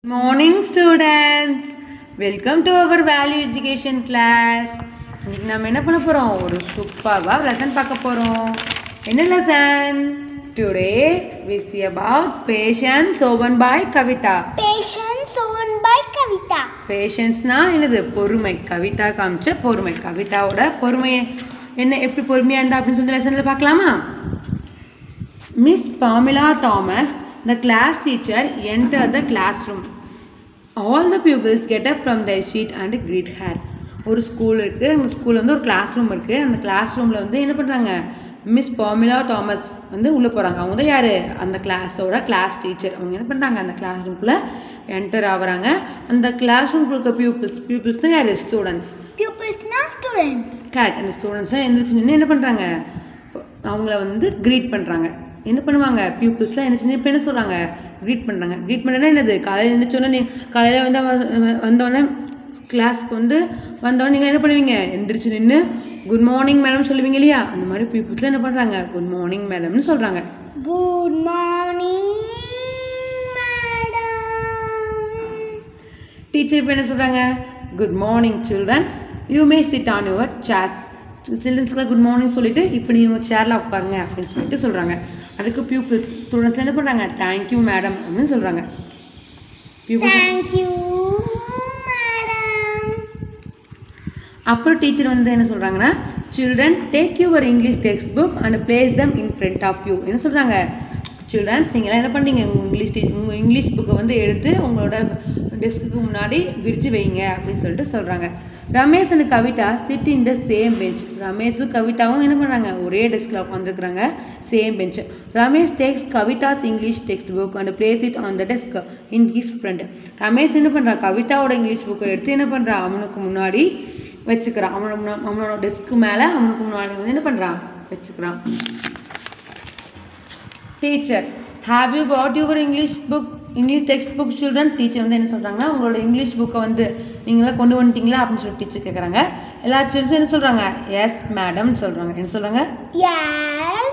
Morning students welcome to our value education class இன்னைக்கு நம்ம என்ன பண்ண போகிறோம் ஒரு சூப்பராக லெசன் பார்க்க போகிறோம் என்ன lesson today we see about patience open by Kavita Patience owned by Kavita. பேஷன்ஸ்னா என்னது பொறுமை கவிதா காமிச்ச பொறுமை கவிதாவோட பொறுமையை என்ன எப்படி பொறுமையாக இருந்தா அப்படின்னு சொல்லி லெசனில் பார்க்கலாமா miss Pamela Thomas the class teacher enter the class room all the pupils get up from their sheet and greet her ஒரு ஸ்கூல் இருக்குது அந்த ஸ்கூலில் வந்து ஒரு கிளாஸ் ரூம் இருக்குது அந்த கிளாஸ் ரூமில் வந்து என்ன பண்ணுறாங்க மிஸ் பாமிலா தாமஸ் வந்து உள்ளே போகிறாங்க அவங்க தான் யார் அந்த கிளாஸோட கிளாஸ் டீச்சர் அவங்க என்ன பண்ணுறாங்க அந்த கிளாஸ் ரூம்குள்ளே என்டர் ஆகுறாங்க அந்த கிளாஸ் ரூம்குள்ள இருக்க பியூப்பிள்ஸ் பியூப்பிள்ஸ் தான் யார் students Pupils na students. Get அந்த ஸ்டூடெண்ட்ஸாக எழுந்திரிச்சு நின்று என்ன பண்ணுறாங்க அவங்கள வந்து க்ரீட் பண்ணுறாங்க என்ன பண்ணுவாங்க பியூப்பிள்ஸ்லாம் என்ன செஞ்சு இப்போ என்ன சொல்கிறாங்க க்ரீட் பண்ணுறாங்க க்ரீட் பண்ணுறதுனா என்னது காலையில் எழுந்திரிச்சோன்னே நீ காலையில் வந்து வ- வந்தோடனே கிளாஸ்க்கு வந்து வந்தோடனே நீங்கள் என்ன பண்ணுவீங்க எந்திரிச்சு நின்று குட் மார்னிங் மேடம் சொல்லுவீங்க இல்லையா அந்த மாதிரி பியூப்பிள்ஸ்லாம் என்ன பண்ணுறாங்க குட் மார்னிங் மேடம்னு சொல்கிறாங்க Good morning, madam. டீச்சர் இப்போ என்ன சொல்கிறாங்க good morning children you may sit on your chairs சில்ட்ரன்ஸ்க்குலாம் குட் மார்னிங் சொல்லிட்டு இப்போ நீ உங்கள் சேரில் உட்காருங்க அப்படின்னு சொல்லிட்டு சொல்கிறாங்க அதுக்கு பியூப்பிள்ஸ் ஸ்டூடெண்ட்ஸ் என்ன பண்ணுறாங்க தேங்க்யூ மேடம் அப்படின்னு சொல்கிறாங்க பியூப்பிள்ஸ் Thank you, madam. அப்புறம் டீச்சர் வந்து என்ன சொல்கிறாங்கன்னா children take your English text book and place them in front of you என்ன சொல்கிறாங்க சில்ட்ரன்ஸ் நீங்களாம் என்ன பண்ணுறீங்க உங்கள் இங்கிலீஷ் டீ உங்கள் இங்கிலீஷ் புக்கை வந்து எடுத்து உங்களோட டெஸ்க்குக்கு முன்னாடி விரிச்சு வைங்க அப்படின்னு சொல்லிட்டு சொல்கிறாங்க Ramesh and Kavita sit in the same bench ரமேஷும் கவிதாவும் என்ன பண்ணுறாங்க ஒரே டெஸ்கில் உட்காந்துருக்குறாங்க same bench Ramesh takes Kavita's English text book and place it on the desk in his front Ramesh என்ன பண்ணுறான் கவிதாவோட இங்கிலீஷ் புக்கை எடுத்து என்ன பண்ணுறான் அவனுக்கு முன்னாடி வச்சுக்கிறான் அவனோட முன்னா- அவனோட டெஸ்க்கு மேலே அவனுக்கு முன்னாடி வந்து என்ன பண்ணுறான் வச்சுக்கிறான் teacher have you brought your English book English text book children teacher வந்து என்ன சொல்கிறாங்கன்னா உங்களோட இங்கிலீஷ் புக்கை வந்து நீங்களாம் கொண்டு வந்துட்டீங்களா அப்படின்னு சொல்லி டீச்சர் கேட்குறாங்க எல்லா சில்ட்ரன்ஸும் என்ன சொல்கிறாங்க எஸ் மேடம் சொல்கிறாங்க என்ன சொல்கிறாங்க Yes,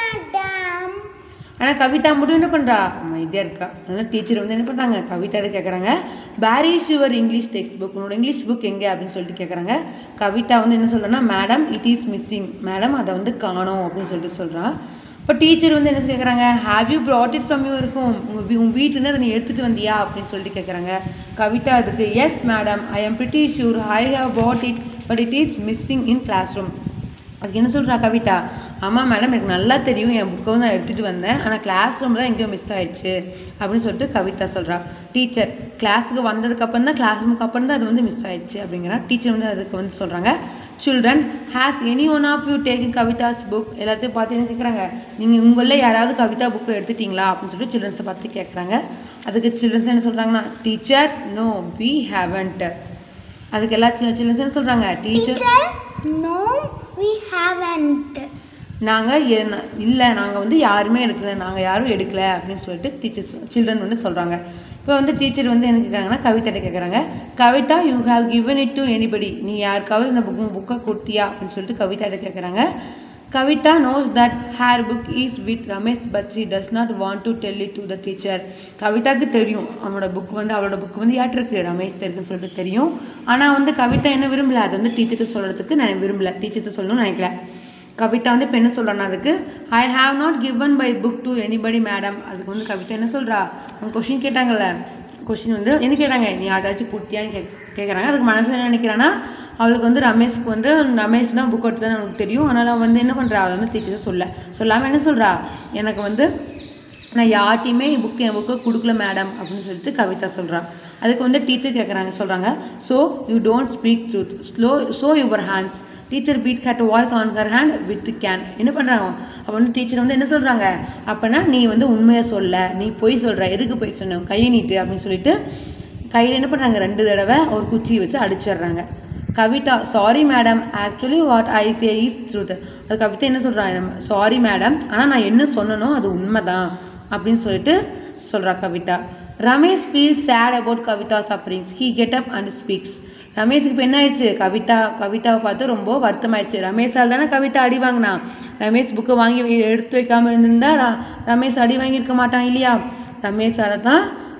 madam. ஆனால் கவிதா மட்டும் என்ன பண்ணுறா அமைதியாக இருக்கா அதனால் டீச்சர் வந்து என்ன பண்ணுறாங்க கவிதா கேட்குறாங்க where is your English text book உன்னோட இங்கிலீஷ் புக் எங்கே அப்படின்னு சொல்லிட்டு கேட்குறாங்க கவிதா வந்து என்ன சொல்கிறேன்னா madam it is missing madam அதை வந்து காணோம் அப்படின்னு சொல்லிட்டு சொல்கிறா இப்போ டீச்சர் வந்து என்ன கேட்குறாங்க have you brought it from your home உங்கள் வீ உங்கள் வீட்டிலேருந்து அதை நீ எடுத்துகிட்டு வந்தியா அப்படின்னு சொல்லிட்டு கேட்குறாங்க கவிதா அதுக்கு yes madam I am pretty sure I have bought it but it is missing in class room அதுக்கு என்ன சொல்கிறா கவிதா ஆமாம் மேடம் எனக்கு நல்லா தெரியும் என் புக்கை வந்து நான் எடுத்துகிட்டு வந்தேன் ஆனால் கிளாஸ் ரூமில் தான் எங்கேயோ மிஸ் ஆயிடுச்சு அப்படின்னு சொல்லிட்டு கவிதா சொல்கிறா டீச்சர் கிளாஸுக்கு வந்ததுக்கப்புறம் தான் கிளாஸ் ரூமுக்கு அப்புறம் தான் அது வந்து மிஸ் ஆயிடுச்சு அப்படிங்கிறா டீச்சர் வந்து அதுக்கு வந்து சொல்கிறாங்க children has any one of you taking Kavita's book எல்லாத்தையும் பார்த்து என்ன கேட்குறாங்க நீங்கள் உங்களில் யாராவது கவிதா புக்கை எடுத்துட்டீங்களா அப்படின்னு சொல்லிட்டு சில்ட்ரன்ஸை பார்த்து கேட்குறாங்க அதுக்கு சில்ட்ரன்ஸ் என்ன சொல்கிறாங்கன்னா டீச்சர் நோ வி ஹேவன்ட் அதுக்கு எல்லா சில்ட்ரன்ஸ் என்ன சொல்கிறாங்க teacher Teacher, no, we haven't. நாங்கள் இல்லை நாங்கள் வந்து யாருமே எடுக்கல நாங்கள் யாரும் எடுக்கல அப்படின்னு சொல்லிட்டு டீச்சர்ஸ் சில்ட்ரன் வந்து சொல்கிறாங்க இப்போ வந்து டீச்சர் வந்து என்ன கேட்குறாங்கன்னா கவிதாட்ட கேட்குறாங்க Kavita you have given it to anybody நீ யாருக்காவது இந்த புக் புக்கை கொடுத்தியா அப்படின்னு சொல்லிட்டு கவிதாட்ட கேட்குறாங்க Kavita knows that her book is with Ramesh பட் she does not want to tell it to the teacher கவிதாக்கு தெரியும் அவனோட புக் வந்து அவளோட புக் வந்து யார்ட்டு இருக்கு ரமேஷ் இருக்குன்னு சொல்லிட்டு தெரியும் ஆனால் வந்து கவிதா என்ன விரும்பல அதை வந்து டீச்சர்கிட்ட சொல்கிறதுக்கு நான் விரும்பல டீச்சர்கிட்ட சொல்லணும்னு நினைக்கல கவிதா வந்து இப்போ என்ன சொல்கிறான்னா அதுக்கு I have not given my book to anybody madam அதுக்கு வந்து கவிதா என்ன சொல்கிறா அவங்க கொஷின் கேட்டாங்கல்ல கொஷின் வந்து என்ன கேட்டாங்க நீ யாராச்சும் கொடுத்தியான்னு கே கேட்குறாங்க அதுக்கு மனசில் என்ன நினைக்கிறான்னா அவளுக்கு வந்து ரமேஷ்க்கு வந்து ரமேஷ் தான் புக் எடுத்து அவனுக்கு தெரியும் அதனால் அவன் வந்து என்ன பண்ணுறா அவள் வந்து டீச்சர் சொல்ல சொல்லாமல் என்ன சொல்கிறா எனக்கு வந்து நான் யார்ட்டையுமே புக் என் புக்கை கொடுக்கல மேடம் அப்படின்னு சொல்லிட்டு கவிதா சொல்கிறா அதுக்கு வந்து டீச்சர் கேட்குறாங்க சொல்கிறாங்க so you don't speak truth so show your hands teacher beat her twice on her hand with cane என்ன பண்ணுறாங்க அப்போ வந்து டீச்சர் வந்து என்ன சொல்கிறாங்க அப்போனா நீ வந்து உண்மையை சொல்ல நீ பொய் சொல்கிற எதுக்கு பொய் சொன்ன கையை நீட்டு அப்படின்னு சொல்லிட்டு கையில் என்ன பண்ணுறாங்க ரெண்டு தடவை ஒரு குச்சியை வச்சு அடிச்சிடுறாங்க Kavita sorry madam actually what I say is truth அது கவிதா என்ன சொல்கிறாங்க சாரி மேடம் ஆனால் நான் என்ன சொன்னனோ அது உண்மைதான் அப்படின்னு சொல்லிட்டு சொல்கிறா Kavita Ramesh feel sad about Kavita sufferings he get up and speaks ரமேஷுக்கு இப்போ என்ன ஆயிடுச்சு கவிதா கவிதாவை பார்த்து ரொம்ப வருத்தமாயிடுச்சு ரமேஷால் தானே கவிதா அடி வாங்கினா ரமேஷ் புக்கை வாங்கி வை- எடுத்து வைக்காம இருந்திருந்தா ர- ரமேஷ் அடி வாங்கியிருக்க மாட்டான் இல்லையா ரமேஷால தான்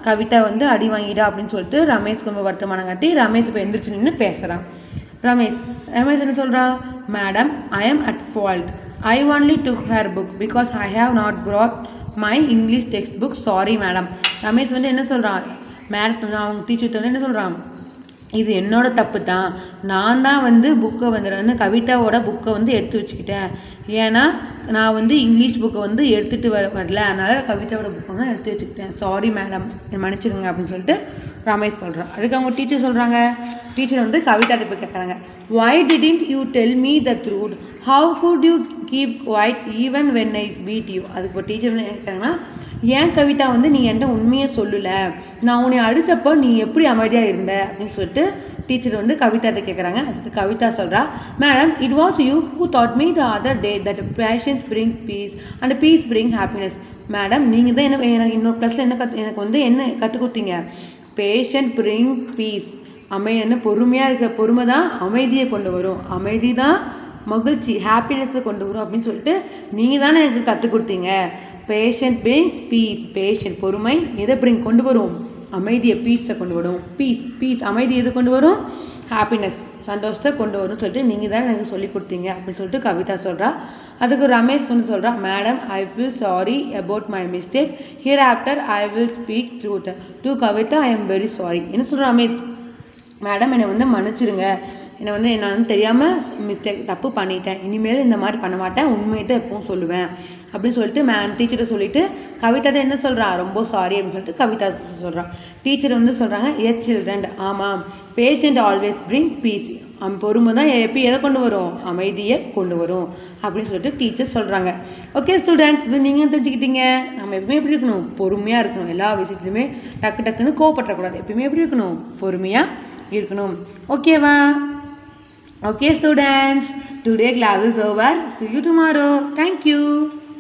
கவிதா வந்து அடி வாங்கிட்டா அப்படின்னு சொல்லிட்டு ரமேஷ்க்கு ரொம்ப வருத்தமான காட்டி ரமேஷ் இப்போ எந்திரிச்சு நின்று பேசுகிறான் ரமேஷ் ரமேஷ் என்ன சொல்கிறான் madam I am at fault I only took her book because I have not brought my English text book sorry madam Ramesh வந்து என்ன சொல்கிறான் மேடம் அவங்க டீச்சர் வந்து என்ன சொல்கிறான் இது என்னோட தப்பு தான் நான் தான் வந்து புக்கை வந்து கவிதாவோட புக்கை வந்து எடுத்து வச்சுக்கிட்டேன் ஏன்னா நான் வந்து இங்கிலீஷ் புக்கை வந்து எடுத்துகிட்டு வர வரல அதனால் கவிதாவோட புக்கை தான் எடுத்து வச்சுக்கிட்டேன் சாரி மேடம் மன்னிச்சிடுங்க அப்படின்னு சொல்லிட்டு ரமேஷ் சொல்கிறான் அதுக்கு அவங்க டீச்சர் சொல்கிறாங்க டீச்சர் வந்து கவிதாட்ட போய் கேட்குறாங்க why didn't you tell me the truth how could you keep quiet even when I beat you அதுக்கு இப்போ டீச்சர் என்ன கேட்குறாங்கன்னா ஏன் கவிதா வந்து நீ என்கிட்ட உண்மையை சொல்லலை நான் உன்னை அடித்தப்போ நீ எப்படி அமைதியாக இருந்த அப்படின்னு சொல்லிட்டு டீச்சர் வந்து கவிதாட்ட கேட்குறாங்க அதுக்கு கவிதா சொல்கிறா madam it was you who taught me the other day that patience bring peace and peace bring happiness madam நீங்கள் தான் என்ன எனக்கு இன்னொரு க்ளாஸில் என்ன கற்று எனக்கு வந்து என்ன கற்றுக் கொடுத்தீங்க பேஷண்ட் பிரிங் பீஸ் அமை என்ன பொறுமையாக இருக்க பொறுமை தான் அமைதியை கொண்டு வரும் அமைதி தான் மகிழ்ச்சி ஹாப்பினஸை கொண்டு வரும் அப்படின்னு சொல்லிட்டு நீங்கள் தானே எனக்கு கற்றுக் கொடுத்தீங்க பேஷண்ட் பிரிங்ஸ் பீஸ் பேஷண்ட் பொறுமை எதை பிரிங் கொண்டு வரும் அமைதியை பீஸை கொண்டு வரும் பீஸ் பீஸ் அமைதி எது கொண்டு வரும் ஹாப்பினஸ் சந்தோஷத்தை கொண்டு வரும் சொல்லிட்டு நீங்கள் தான் எனக்கு சொல்லி கொடுத்தீங்க அப்படின்னு சொல்லிட்டு கவிதா சொல்கிறா அதுக்கு ரமேஷ் வந்து சொல்கிறா madam I feel sorry about my mistake here after I will speak truth to Kavita I am very sorry என்ன சொல்கிறா ரமேஷ் மேடம் என்னை வந்து மன்னிச்சிடுங்க என்னை வந்து நான் வந்து தெரியாமல் மிஸ்டேக் தப்பு பண்ணிட்டேன் இனிமேல் இந்த மாதிரி பண்ண மாட்டேன் உண்மையிட்ட எப்பவும் சொல்லுவேன் அப்படின்னு சொல்லிட்டு மே டீச்சர்கிட்ட சொல்லிட்டு கவிதா தான் என்ன சொல்கிறா ரொம்ப சாரி அப்படின்னு சொல்லிட்டு கவிதா சொல்கிறான் டீச்சர் வந்து சொல்கிறாங்க ஏ சில்ட்ரன் ஆமாம் பேஷண்ட் ஆல்வேஸ் பிரிங் பீஸ் பொறுமை தான் எப்போ எதை கொண்டு வரும் அமைதியை கொண்டு வரும் அப்படின்னு சொல்லிட்டு டீச்சர் சொல்கிறாங்க ஓகே ஸ்டூடெண்ட்ஸ் இது நீங்கள் தெரிஞ்சுக்கிட்டீங்க நம்ம எப்பவுமே எப்படி இருக்கணும் பொறுமையாக இருக்கணும் எல்லா விஷயத்துலையுமே டக்கு டக்குன்னு கோவப்படக்கூடாது எப்பயுமே எப்படி இருக்கணும் பொறுமையாக இருக்கணும் ஓகேவா okay students today class is over see you tomorrow thank you